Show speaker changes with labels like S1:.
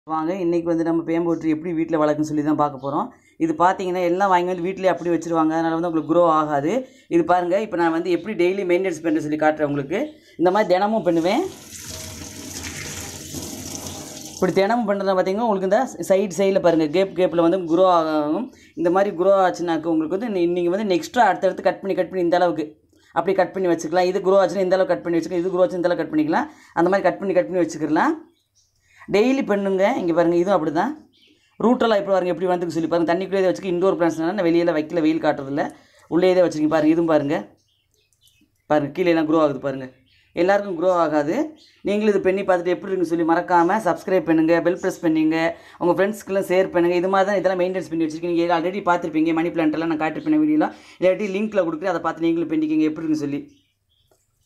S1: வாங்க இன்றைக்கி வந்து நம்ம பேம்போட்ரி எப்படி வீட்டில் வளர்க்குன்னு சொல்லி தான் பார்க்க போகிறோம் இது பார்த்தீங்கன்னா எல்லாம் வாங்கி வந்து வீட்டிலே அப்படி வச்சுருவாங்க அதனால் வந்து உங்களுக்கு க்ரோ ஆகாது இது பாருங்கள் இப்போ நான் வந்து எப்படி டெய்லி மெயின்டெனன்ஸ் பண்ணுற சொல்லி காட்டுறேன் உங்களுக்கு இந்த மாதிரி தினமும் பண்ணுவேன் இப்படி தினமும் பண்ணுறத பார்த்தீங்கன்னா உங்களுக்கு இந்த சைடு சைடில் பாருங்கள் கேப் கேப்பில் வந்து குரோ ஆகும் இந்த மாதிரி குரோ ஆச்சுனாக்க உங்களுக்கு வந்து நீங்கள் வந்து நெக்ஸ்ட்ரா அடுத்தடுத்து கட் பண்ணி கட் பண்ணி இந்த அளவுக்கு அப்படி கட் பண்ணி வச்சுக்கலாம் இது குரோ ஆச்சுன்னா இந்த அளவுக்கு கட் பண்ணி வச்சுக்கலாம் இது குரோ ஆச்சு இந்த அளவுக்கு கட் பண்ணிக்கலாம் அந்த மாதிரி கட் பண்ணி கட் பண்ணி வச்சுக்கலாம் டெய்லி பண்ணுங்க இங்கே பாருங்கள் இதுவும் அப்படி தான் ரூட்டெல்லாம் எப்படி பாருங்கள் எப்படி வந்துக்கு சொல்லி பாருங்கள் தண்ணிக்குள்ளே வச்சுக்க இண்டோர் பிளான்ஸ்னால நான் வெளியில் வைக்கல வெயில் காட்டுறதில்ல உள்ளே தான் வச்சுருக்கீங்க பாருங்கள் இதுவும் பாருங்கள் பாருங்கள் கீழே எல்லாம் க்ரோ ஆகுது பாருங்கள் எல்லாருக்கும் க்ரோ ஆகாது நீங்களும் இது பண்ணி பார்த்துட்டு எப்படி இருக்குன்னு சொல்லி மறக்காமல் சப்ஸ்கிரைப் பண்ணுங்கள் பெல் ப்ரெஸ் பண்ணுங்க உங்கள் ஃப்ரெண்ட்ஸ்க்கெல்லாம் ஷேர் பண்ணுங்கள் இது மாதிரி தான் இதெல்லாம் மெயின்டைன்ஸ் பண்ணி வச்சிருக்கீங்க நீங்கள் ஆல்ரெடி பார்த்துருப்பீங்க மணி பிளான்ட் எல்லாம் நான் காட்டிருப்பேன் வீடியோலாம் இல்லாட்டி லிங்க்கில் கொடுக்குறேன் அதை பார்த்து நீங்களும் பண்ணிக்கிங்க எப்படி இருக்குன்னு சொல்லி